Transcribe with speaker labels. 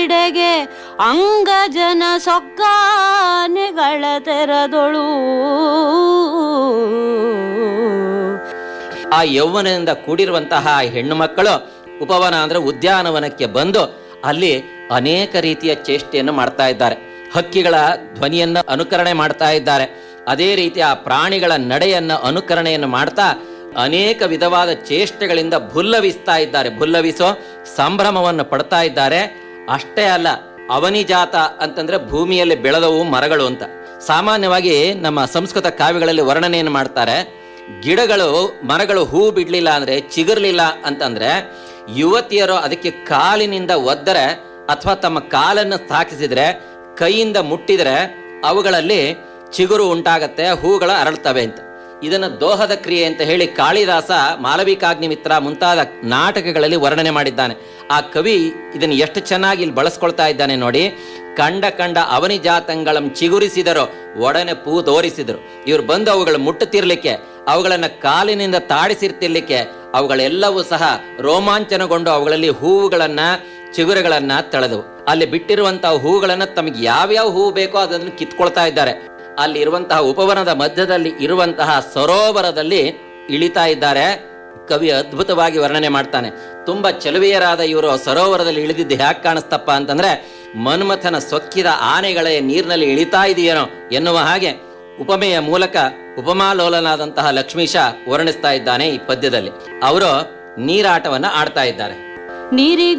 Speaker 1: ಇಡೆಗೆ ಅಂಗಜನ ಸೊಕ್ಕಾನೆಗಳ ತೆರದೊಳು
Speaker 2: ಆ ಯೌವನದಿಂದ ಕೂಡಿರುವಂತಹ ಹೆಣ್ಣು ಮಕ್ಕಳು ಉಪವನ ಅಂದ್ರೆ ಉದ್ಯಾನವನಕ್ಕೆ ಬಂದು ಅಲ್ಲಿ ಅನೇಕ ರೀತಿಯ ಚೇಷ್ಟೆಯನ್ನು ಮಾಡ್ತಾ ಇದ್ದಾರೆ ಹಕ್ಕಿಗಳ ಧ್ವನಿಯನ್ನು ಅನುಕರಣೆ ಮಾಡ್ತಾ ಇದ್ದಾರೆ ಅದೇ ರೀತಿ ಆ ಪ್ರಾಣಿಗಳ ನಡೆಯನ್ನು ಅನುಕರಣೆಯನ್ನು ಮಾಡ್ತಾ ಅನೇಕ ವಿಧವಾದ ಚೇಷ್ಟೆಗಳಿಂದ ಭುಲ್ಲವಿಸ್ತಾ ಇದ್ದಾರೆ ಭುಲ್ಲವಿಸೋ ಸಂಭ್ರಮವನ್ನು ಪಡ್ತಾ ಇದ್ದಾರೆ ಅಷ್ಟೇ ಅಲ್ಲ ಅವನಿಜಾತ ಅಂತಂದ್ರೆ ಭೂಮಿಯಲ್ಲಿ ಬೆಳೆದವು ಮರಗಳು ಅಂತ ಸಾಮಾನ್ಯವಾಗಿ ನಮ್ಮ ಸಂಸ್ಕೃತ ಕಾವ್ಯಗಳಲ್ಲಿ ವರ್ಣನೆಯನ್ನು ಮಾಡ್ತಾರೆ ಗಿಡಗಳು ಮರಗಳು ಹೂ ಬಿಡ್ಲಿಲ್ಲ ಅಂದ್ರೆ ಚಿಗುರ್ಲಿಲ್ಲ ಅಂತಂದ್ರೆ ಯುವತಿಯರು ಅದಕ್ಕೆ ಕಾಲಿನಿಂದ ಒದ್ದರೆ ಅಥವಾ ತಮ್ಮ ಕಾಲನ್ನು ಸ್ಥಾಪಿಸಿದ್ರೆ ಕೈಯಿಂದ ಮುಟ್ಟಿದ್ರೆ ಅವುಗಳಲ್ಲಿ ಚಿಗುರು ಉಂಟಾಗತ್ತೆ ಹೂಗಳು ಅರಳ್ತವೆ ಅಂತ ಇದನ್ನ ದೋಹದ ಕ್ರಿಯೆ ಅಂತ ಹೇಳಿ ಕಾಳಿದಾಸ ಮಾಲವಿಕಾಗ್ನಿಮಿತ್ರ ಮುಂತಾದ ನಾಟಕಗಳಲ್ಲಿ ವರ್ಣನೆ ಮಾಡಿದ್ದಾನೆ ಆ ಕವಿ ಇದನ್ನು ಎಷ್ಟು ಚೆನ್ನಾಗಿ ಇಲ್ಲಿ ಬಳಸ್ಕೊಳ್ತಾ ಇದ್ದಾನೆ ನೋಡಿ ಕಂಡ ಕಂಡ ಅವನಿ ಜಾತಂಗಳಂ ಚಿಗುರಿಸಿದರು ಒಡನೆ ಪೂ ತೋರಿಸಿದರು ಇವ್ರು ಬಂದು ಅವುಗಳು ಮುಟ್ಟುತ್ತಿರ್ಲಿಕ್ಕೆ ಅವುಗಳನ್ನ ಕಾಲಿನಿಂದ ತಾಡಿಸಿರ್ತಿರ್ಲಿಕ್ಕೆ ಅವುಗಳೆಲ್ಲವೂ ಸಹ ರೋಮಾಂಚನಗೊಂಡು ಅವುಗಳಲ್ಲಿ ಹೂವುಗಳನ್ನ ಚಿಗುರುಗಳನ್ನ ತಳೆದವು ಅಲ್ಲಿ ಬಿಟ್ಟಿರುವಂತಹ ಹೂಗಳನ್ನ ತಮಗೆ ಯಾವ್ಯಾವ ಹೂ ಬೇಕೋ ಅದನ್ನು ಕಿತ್ಕೊಳ್ತಾ ಇದ್ದಾರೆ ಅಲ್ಲಿ ಇರುವಂತಹ ಉಪವನದ ಮಧ್ಯದಲ್ಲಿ ಇರುವಂತಹ ಸರೋವರದಲ್ಲಿ ಇಳಿತಾ ಇದ್ದಾರೆ ಕವಿ ಅದ್ಭುತವಾಗಿ ವರ್ಣನೆ ಮಾಡ್ತಾನೆ ತುಂಬಾ ಚೆಲುವೆಯರಾದ ಇವರು ಸರೋವರದಲ್ಲಿ ಇಳಿದಿದ್ದು ಹ್ಯಾಕ್ ಕಾಣಿಸ್ತಪ್ಪ ಅಂತಂದ್ರೆ ಮನ್ಮಥನ ಸೊಕ್ಕಿದ ಆನೆಗಳೇ ನೀರಿನಲ್ಲಿ ಇಳಿತಾ ಇದೆಯೇನೋ ಎನ್ನುವ ಹಾಗೆ ಉಪಮೆಯ ಮೂಲಕ ಉಪಮಾಲೋಲನಾದಂತಹ ಲಕ್ಷ್ಮೀಶ ವರ್ಣಿಸ್ತಾ ಇದ್ದಾನೆ ಈ ಪದ್ಯದಲ್ಲಿ ಅವರು ನೀರಾಟವನ್ನ ಆಡ್ತಾ ಇದ್ದಾರೆ
Speaker 1: ನೀರಿಗೂ